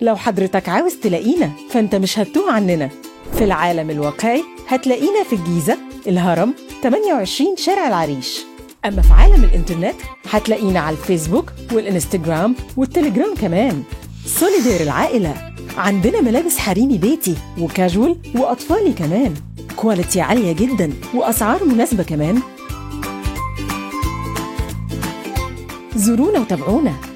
لو حضرتك عاوز تلاقينا فانت مش هتتوه عننا في العالم الواقعي هتلاقينا في الجيزة الهرم 28 شارع العريش أما في عالم الإنترنت هتلاقينا على الفيسبوك والإنستجرام والتليجرام كمان سوليدير العائلة عندنا ملابس حريمي بيتي وكاجوال وأطفالي كمان كواليتي عالية جدا وأسعار مناسبة كمان زورونا وتابعونا